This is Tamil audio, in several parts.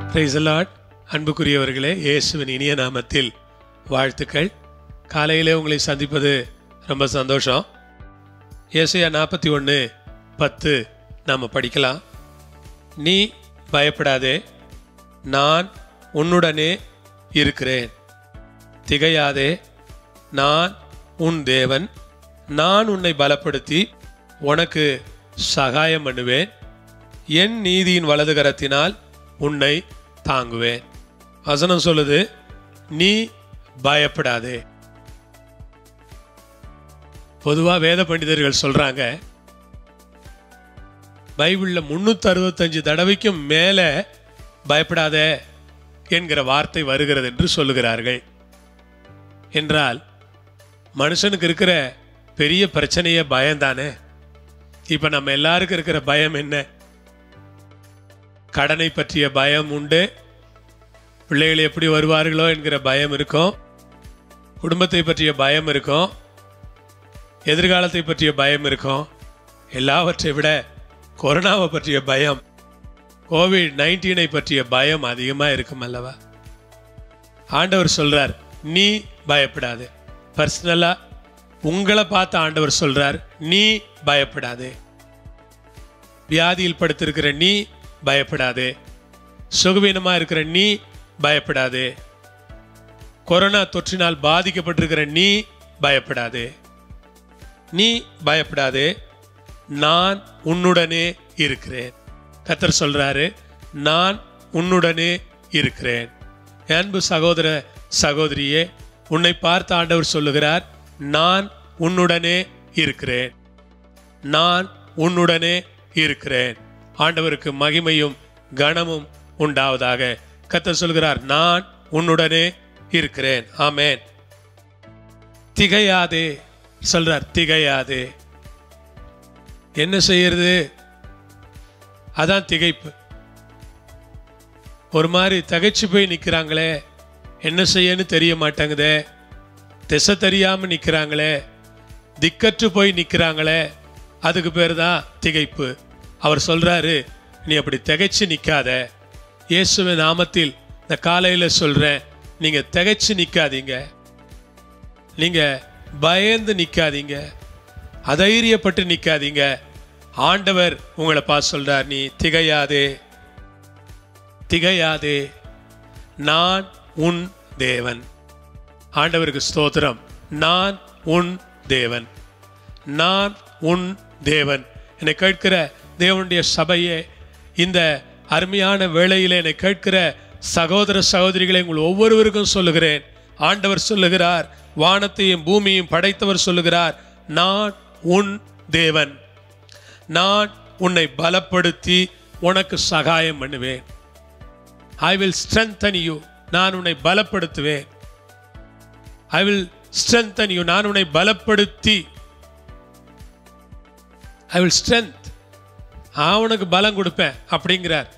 பிரைஸ் லார்ட் அன்புக்குரியவர்களே இயேசுவின் இனிய நாமத்தில் வாழ்த்துக்கள் காலையிலே உங்களை சந்திப்பது ரொம்ப சந்தோஷம் ஏசையா நாற்பத்தி ஒன்று பத்து நாம் படிக்கலாம் நீ பயப்படாதே நான் உன்னுடனே இருக்கிறேன் திகையாதே நான் உன் தேவன் நான் உன்னை பலப்படுத்தி உனக்கு சகாயம் பண்ணுவேன் என் நீதியின் வலது கரத்தினால் உன்னை தாங்குவேன் வசனம் சொல்லுது நீ பயப்படாதே பொதுவா வேத பண்டிதர்கள் சொல்றாங்க பைபிள்ல முன்னூத்தி அறுபத்தஞ்சு தடவைக்கும் மேல பயப்படாதே என்கிற வார்த்தை வருகிறது என்று சொல்லுகிறார்கள் என்றால் மனுஷனுக்கு இருக்கிற பெரிய பிரச்சனையே பயம்தானே இப்ப நம்ம எல்லாருக்கும் இருக்கிற பயம் என்ன கடனை பற்றிய பயம் உண்டு பிள்ளைகள் எப்படி வருவார்களோ என்கிற பயம் இருக்கும் குடும்பத்தை பற்றிய பயம் இருக்கும் எதிர்காலத்தை பற்றிய பயம் இருக்கும் எல்லாவற்றை விட கொரோனாவை பற்றிய பயம் கோவிட் நைன்டீனை பற்றிய பயம் அதிகமாக இருக்கும் அல்லவா ஆண்டவர் சொல்றார் நீ பயப்படாது பர்சனலா உங்களை பார்த்து ஆண்டவர் சொல்றார் நீ பயப்படாதே வியாதியில் படுத்திருக்கிற நீ பயப்படாதே சுகவீனமா இருக்கிற நீ பயப்படாதே கொரோனா தொற்றினால் பாதிக்கப்பட்டிருக்கிற நீ பயப்படாதே நீ பயப்படாதே நான் உன்னுடனே இருக்கிறேன் கத்தர் சொல்றாரு நான் உன்னுடனே இருக்கிறேன் என் அன்பு சகோதர சகோதரியே உன்னை பார்த்த ஆண்டவர் சொல்லுகிறார் நான் உன்னுடனே இருக்கிறேன் நான் உன்னுடனே இருக்கிறேன் ஆண்டவருக்கு மகிமையும் கனமும் உண்டாவதாக கத்தர் சொல்கிறார் நான் உன்னுடனே இருக்கிறேன் ஆமேன் திகையாதே சொல்றார் திகையாதே என்ன செய்யறது அதான் திகைப்பு ஒரு மாதிரி தகைச்சு போய் நிக்கிறாங்களே என்ன செய்யன்னு தெரிய மாட்டேங்குதே திசை தெரியாம நிக்கிறாங்களே திக்கற்று போய் நிக்கிறாங்களே அதுக்கு பேர் தான் திகைப்பு அவர் சொல்றாரு நீ அப்படி திகைச்சு நிக்காத இயேசுவின் நாமத்தில் இந்த காலையில சொல்றேன் நீங்க திகைச்சு நிக்காதீங்க நீங்க பயந்து நிக்காதீங்க அதைரியப்பட்டு நிக்காதீங்க ஆண்டவர் உங்களை பார்த்து சொல்றார் நீ திகையாதே திகையாதே நான் உன் தேவன் ஆண்டவருக்கு ஸ்தோத்திரம் நான் உன் தேவன் நான் உன் தேவன் என்னை கேட்கிற தேவனுடைய சபையே இந்த அருமையான வேளையிலே என்னை கேட்கிற சகோதர சகோதரிகளை உங்கள் ஒவ்வொருவருக்கும் சொல்லுகிறேன் ஆண்டவர் சொல்லுகிறார் வானத்தையும் பூமியையும் படைத்தவர் சொல்லுகிறார் நான் உன் தேவன் நான் உன்னை பலப்படுத்தி உனக்கு சகாயம் பண்ணுவேன் ஐ வில் strengthen யூ நான் உன்னை பலப்படுத்துவேன் ஐ வில் strengthen யூ நான் உன்னை பலப்படுத்தி ஐ வில் strength அவனுக்கு பலம் கொடுப்பேன் அப்படிங்கிறார்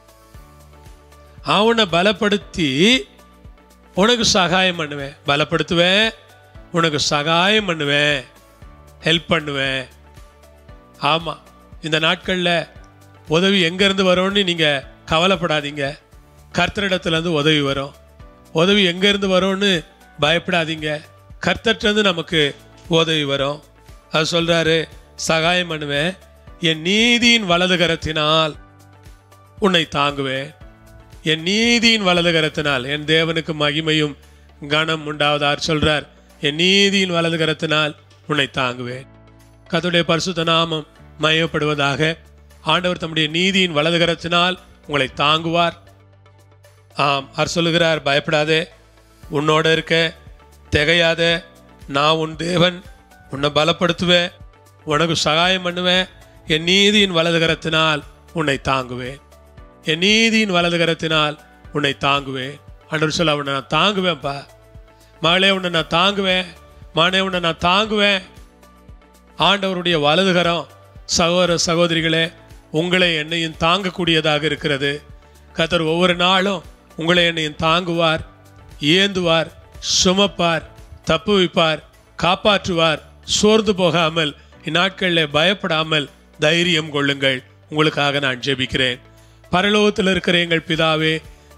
அவனை பலப்படுத்தி உனக்கு சகாயம் பண்ணுவேன் பலப்படுத்துவேன் உனக்கு சகாயம் பண்ணுவேன் ஹெல்ப் பண்ணுவேன் ஆமாம் இந்த நாட்களில் உதவி எங்கேருந்து வரும்னு நீங்கள் கவலைப்படாதீங்க கர்த்தரிடத்துலேருந்து உதவி வரும் உதவி எங்கேருந்து வரும்னு பயப்படாதீங்க கர்த்தர்கிட்டருந்து நமக்கு உதவி வரும் அது சொல்கிறாரு சகாயம் பண்ணுவேன் என் நீதியின் வலது கரத்தினால் உன்னை தாங்குவேன் என் நீதியின் வலது கரத்தினால் என் தேவனுக்கு மகிமையும் கனம் உண்டாவதார் சொல்றார் என் நீதியின் வலது கரத்தினால் உன்னை தாங்குவேன் கர்த்தருடைய பரிசுத்த நாமம் மயப்படுவதாக ஆண்டவர் தம்முடைய நீதியின் வலது கரத்தினால் உங்களை தாங்குவார் ஆம் அவர் சொல்லுகிறார் பயப்படாதே உன்னோட இருக்க திகையாத நான் உன் தேவன் உன்னை பலப்படுத்துவேன் உனக்கு சகாயம் பண்ணுவேன் என் நீதியின் வலது கரத்தினால் உன்னை தாங்குவேன் என் நீதியின் வலது கரத்தினால் உன்னை தாங்குவேன் ஆண்டவர் சொல்ல உன்னை நான் தாங்குவேன்ப்பா மகளே உன்னை நான் தாங்குவேன் மகனே உன்னை நான் தாங்குவேன் ஆண்டவருடைய வலதுகரம் சகோதர சகோதரிகளே உங்களை என்னையும் தாங்கக்கூடியதாக இருக்கிறது கத்தர் ஒவ்வொரு நாளும் உங்களை என்னையும் தாங்குவார் ஏந்துவார் சுமப்பார் தப்பு வைப்பார் காப்பாற்றுவார் சோர்ந்து போகாமல் இந்நாட்களில் பயப்படாமல் தைரியம் கொள்ளுங்கள் உங்களுக்காக நான் ஜெபிக்கிறேன் பரலோகத்தில் இருக்கிற எங்கள் பிதாவே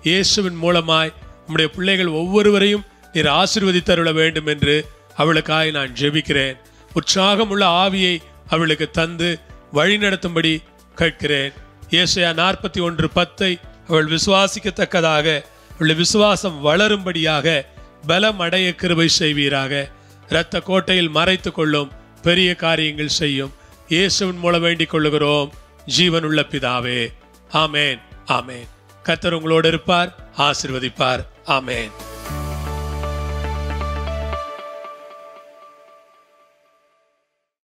இயேசுவின் மூலமாய் நம்முடைய பிள்ளைகள் ஒவ்வொருவரையும் நீர் ஆசீர்வதித்தருள வேண்டும் என்று அவளுக்காய் நான் ஜெபிக்கிறேன் உற்சாகமுள்ள ஆவியை அவளுக்கு தந்து வழிநடத்தும்படி கேட்கிறேன் ஏசையா நாற்பத்தி ஒன்று பத்தை அவள் விசுவாசிக்கத்தக்கதாக அவளுடைய விசுவாசம் வளரும்படியாக பலம் அடைய கிருபை செய்வீராக இரத்த கோட்டையில் மறைத்துக் கொள்ளும் பெரிய காரியங்கள் செய்யும் இயேசுவின் மூலம் வேண்டிக் கொள்ளுகிறோம் ஜீவனுள்ள பிதாவே ஆமேன் ஆமேன் கர்த்தர் உங்களோடு இருப்பார் ஆசிர்வதிப்பார் ஆமேன்